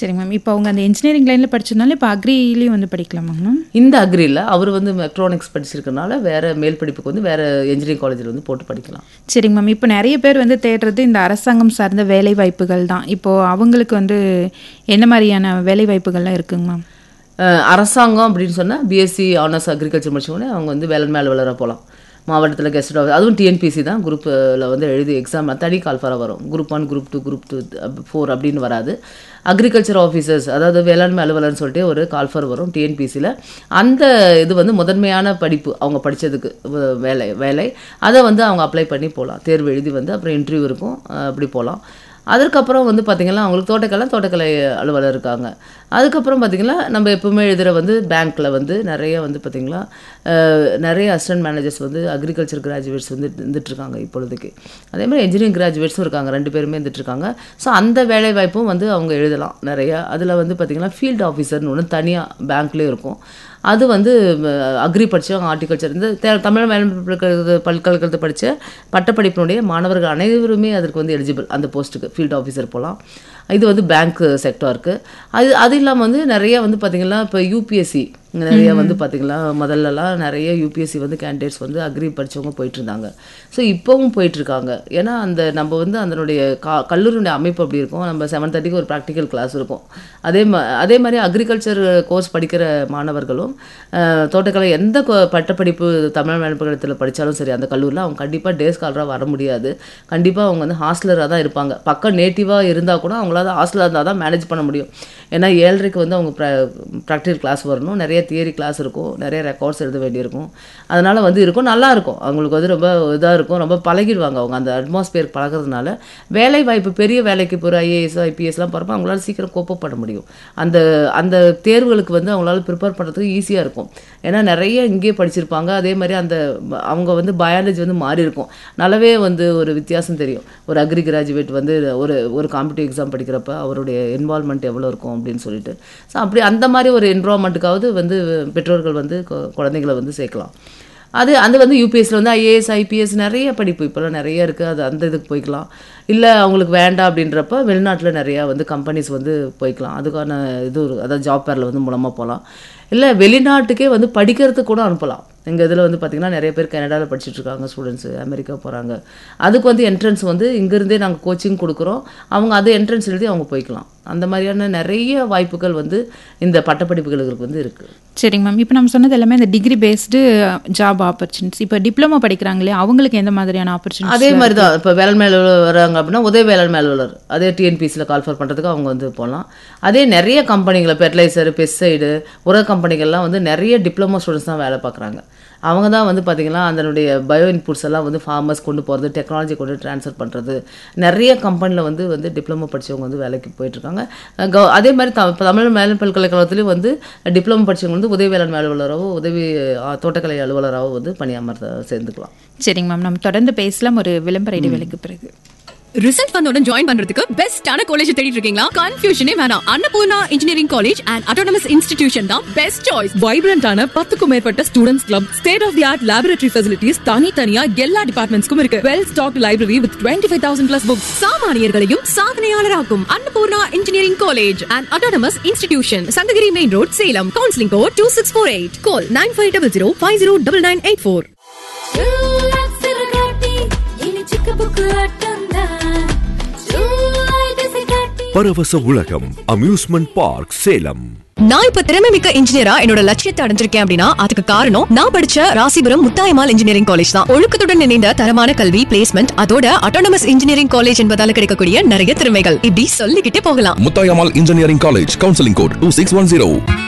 சரிங்க மேம் இப்போ அவங்க அந்த இன்ஜினியரிங் லைனில் படிச்சதுனால இப்போ அக்ரிலையும் வந்து படிக்கலாமாங்க மேம் இந்த அக்ரியில் அவர் வந்து மெக்ட்ரானிக்ஸ் படிச்சிருக்கனால வேற மேல் படிப்புக்கு வந்து வேற இன்ஜினியரிங் காலேஜில் வந்து போட்டு படிக்கலாம் சரிங்க மேம் இப்போ நிறைய பேர் வந்து தேடுறது இந்த அரசாங்கம் சார்ந்த வேலை வாய்ப்புகள் தான் இப்போது அவங்களுக்கு வந்து என்ன மாதிரியான வேலை வாய்ப்புகள்லாம் இருக்குங்க மேம் அஹ் அரசாங்கம் அப்படின்னு சொன்னால் பிஎஸ்சி ஆனர்ஸ் அக்ரிகல்ச்சர் முடிச்சவொடனே அவங்க வந்து வேலை மேலே வளர போகலாம் மாவட்டத்தில் கெஸ்ட் ஆஃபீஸ் அதுவும் டிஎன்பிசி தான் குரூப்பில் வந்து எழுதி எக்ஸாம் தனி கால்ஃபராக வரும் group one group two group two four அப்படின்னு வராது அக்ரிகல்ச்சர் ஆஃபீஸர்ஸ் அதாவது வேளாண்மை அலுவலர்னு சொல்லிட்டு ஒரு கால்ஃபர் வரும் டிஎன்பிசியில் அந்த இது வந்து முதன்மையான படிப்பு அவங்க படித்ததுக்கு வேலை வேலை அதை வந்து அவங்க அப்ளை பண்ணி போகலாம் தேர்வு எழுதி வந்து அப்புறம் இன்டர்வியூ இருக்கும் அஹ் அப்படி போகலாம் அதற்கப்புறம் வந்து பார்த்திங்கன்னா அவங்களுக்கு தோட்டக்கலை தோட்டக்கலை அலுவலர் இருக்காங்க அதுக்கப்புறம் பார்த்திங்கன்னா நம்ம எப்பவுமே எழுதுகிற வந்து பேங்க்கில் வந்து நிறைய வந்து பார்த்திங்களா அஹ், நிறைய அசிஸ்டன்ட் மேனேஜர்ஸ் வந்து அக்ரிகல்ச்சர் கிராஜுவேட்ஸ் வந்து இருந்துட்டுருக்காங்க இப்பொழுதுக்கு அதே மாதிரி இன்ஜினியரிங் கிராஜுவேட்ஸும் இருக்காங்க ரெண்டு பேருமே இருந்துட்டுருக்காங்க ஸோ அந்த வேலை வாய்ப்பும் வந்து அவங்க எழுதலாம் நிறையா அதில் வந்து பார்த்திங்கன்னா ஃபீல்டு ஆஃபீஸர்னு ஒன்று தனியாக பேங்க்லேயே இருக்கும் அது வந்து அக்ரி படித்தவங்க ஹார்டிகல்ச்சர் இந்த தே- தமிழ் மேல்நிலை பல்கலைக்கழகத்தை படித்த பட்டப்படிப்பினுடைய மாணவர்கள் அனைவருமே அதற்கு வந்து எலிஜிபிள் அந்த போஸ்ட்டுக்கு ஃபீல்டு ஆஃபீஸர் போகலாம் இது வந்து பேங்க் செக்டாருக்கு அது அது இல்லாமல் வந்து நிறைய வந்து பார்த்திங்கன்னா இப்போ யூபிஎஸ்சி நிறைய வந்து பார்த்திங்கன்னா முதல்லலாம் நிறைய யூபிஎஸ்சி வந்து கேண்டிடேட்ஸ் வந்து அக்ரி படித்தவங்க போயிட்டு இருந்தாங்க ஸோ இப்போவும் போயிட்டுருக்காங்க ஏன்னா அந்த நம்ம வந்து அதனுடைய கா கல்லூரியுடைய அமைப்பு அப்படி இருக்கும் நம்ம செவன் தேர்ட்டிக்கு ஒரு ப்ராக்டிக்கல் கிளாஸ் இருக்கும் அதே மா அதே மாதிரி அக்ரிகல்ச்சர் கோர்ஸ் படிக்கிற மாணவர்களும் அஹ், தோட்டக்கலை எந்த கொ- பட்டப்படிப்பு தமிழ் மேற்பகத்தில் படித்தாலும் சரி அந்த கல்லூரியில் அவங்க கண்டிப்பாக டேஸ் காலராக வர முடியாது கண்டிப்பாக அவங்க வந்து ஹாஸ்டலராக தான் இருப்பாங்க பக்கம் நேட்டிவாக இருந்தால் கூட அவங்களால ஹாஸ்டலாக இருந்தால் தான் மேனேஜ் பண்ண முடியும் ஏன்னா ஏழரைக்கு வந்து அவங்க ப்ராக்டிக்கல் கிளாஸ் வரணும் நிறைய தியரி கிளாஸ் இருக்கும் நிறைய ரெக்கார்ட்ஸ் எழுத வேண்டியிருக்கும் அதனால் வந்து இருக்கும் நல்லா இருக்கும் அவங்களுக்கு வந்து ரொம்ப இதாக இருக்கும் ரொம்ப பழகிடுவாங்க அவங்க அந்த அட்மாஸ்பியர் பழகிறதுனால வேலை வாய்ப்பு பெரிய வேலைக்கு போகிற ஐஏஎஸ் ஐபிஎஸ்லாம் போகிறப்ப அவங்களால சீக்கிரம் கோப்பப் பண்ண முடியும் அந்த அந்த தேர்வுகளுக்கு வந்து அவங்களால ப்ரிப்பேர் பண்ணுறதுக்கு ஈஸியாக இருக்கும் ஏன்னா நிறைய இங்கேயே படிச்சிருப்பாங்க அதே மாதிரி அந்த ப- அவங்க வந்து பயாலஜி வந்து மாறி இருக்கும் நல்லாவே வந்து ஒரு வித்தியாசம் தெரியும் ஒரு அக்ரி கிராஜுவேட் வந்து ஒரு ஒரு காம்படிட்டிவ் எக்ஸாம் படிக்கிறப்ப அவருடைய இன்வால்மெண்ட் எவ்வளோ இருக்கும் அப்படின்னு சொல்லிட்டு ஸோ அப்படி அந்த மாதிரி ஒரு என்வரான்மெண்ட்டுக்காவது வந்து பெற்றோர்கள் வந்து கொ- குழந்தைகளை வந்து சேர்க்கலாம் அது அது வந்து யூபிஎஸ்சில் வந்து ஐஏஎஸ் ஐபிஎஸ் நிறைய படிப்பு இப்போல்லாம் நிறைய இருக்குது அது அந்த இதுக்கு போய்க்கலாம் இல்லை அவங்களுக்கு வேண்டாம் அப்படின்றப்ப வெளிநாட்டில் நிறையா வந்து கம்பெனிஸ் வந்து போய்க்கலாம் அதுக்கான இது ஒரு- அதாவது ஜாப் பேரில் வந்து மூலமாக போகலாம் இல்லை வெளிநாட்டுக்கே வந்து படிக்கிறதுக்கு கூட அனுப்பலாம் எங்கள் இதில் வந்து பார்த்திங்கன்னா நிறைய பேர் கனடாவில் படிச்சுட்டு இருக்காங்க ஸ்டூடெண்ட்ஸு அமெரிக்கா போகிறாங்க அதுக்கு வந்து என்ட்ரன்ஸ் வந்து இங்கேருந்தே நாங்கள் கோச்சிங் கொடுக்குறோம் அவங்க அது என்ட்ரன்ஸ் எழுதி அவங்க போய்க்கலாம் அந்த மாதிரியான நிறைய வாய்ப்புகள் வந்து இந்த பட்டப்படிப்புகளுக்கு வந்து இருக்குது சரிங்க மேம் இப்போ நம்ம சொன்னது எல்லாமே இந்த டிகிரி பேஸ்டு ஜாப் ஆப்பர்ச்சுனிட்டிஸ் இப்போ டிப்ளமோ படிக்கிறாங்களே அவங்களுக்கு எந்த மாதிரியான ஆப்பர்ச்சுனிட்டி அதே மாதிரி தான் இப்போ வேளாண் அலுவலர் வராங்க அப்படின்னா உதவி வேளாண் அலுவலர் அதே டிஎன்பிசியில் கால்ஃபர் பண்ணுறதுக்கு அவங்க வந்து போகலாம் அதே நிறைய கம்பெனிகளை ஃபெர்டிலைசர் பெஸ்டைடு உர கம்பெனிகள்லாம் வந்து நிறைய டிப்ளமோ ஸ்டூடெண்ட்ஸ் தான் வேலை பார்க்குறாங்க அவங்க தான் வந்து பார்த்திங்கன்னா அதனுடைய பயோ இன்புட்ஸ் எல்லாம் வந்து ஃபார்மர்ஸ் கொண்டு போகிறது டெக்னாலஜி கொண்டு ட்ரான்ஸ்ஃபர் பண்ணுறது நிறைய கம்பெனியில் வந்து வந்து டிப்ளமோ படித்தவங்க வந்து வேலைக்கு போயிட்டுருக்காங்க கவ அதே மாதிரி த தமிழ் மேல் பல்கலைக்கழகத்துலேயும் வந்து டிப்ளமோ படித்தவங்க வந்து உதவி வேளாண் அலுவலராகவோ உதவி ஆ, தோட்டக்கலை அலுவலராகவோ வந்து பணியமர்த்த சேர்ந்துக்கலாம் சரிங்க மேம் நம்ம தொடர்ந்து பேசலாம் ஒரு விளம்பர இடைவேளைக்கு பிறகு ரிசல்ட் வந்தோட ஜாயின் பண்றதுக்கு பெஸ்டான காலேஜ் தேடிட்டு இருக்கீங்களா கன்ஃபியூஷனே வேணாம் Annapoorna engineering college and autonomous institution தான் பெஸ்ட் சாய்ஸ் வைப்ரண்டான பத்துக்கும் மேற்பட்ட students club state of the art laboratory facilities தனித்தனியா எல்லா டிபார்ட்மெண்ட்ஸ்க்கும் இருக்கு well stock library with twenty five thousand plus books சாமானியர்களையும் சாதனையாளராக்கும் Annapoorna engineering college and autonomous institution Sankagiri main road Salem counselling code two six four eight call nine five double zero five zero double nine eight four பரவச உலகம் amusement park Salem நான் இப்ப திறமை மிக்க இன்ஜினியரா என்னோட லட்சியத்தை அடைஞ்சிருக்கேன் அப்படின்னா அதுக்கு காரணம் நான் படிச்ச ராசிபுரம் முத்தாயமால் இன்ஜினியரிங் காலேஜ் தான் ஒழுக்கத்துடன் இணைந்த தரமான கல்வி பிளேஸ்மெண்ட் அதோட அட்டானமஸ் இன்ஜினியரிங் காலேஜ் என்பதால கிடைக்கக்கூடிய நிறைய திறமைகள் இப்படி சொல்லிக்கிட்டே போகலாம் Muthayammal engineering college counselling code two six one zero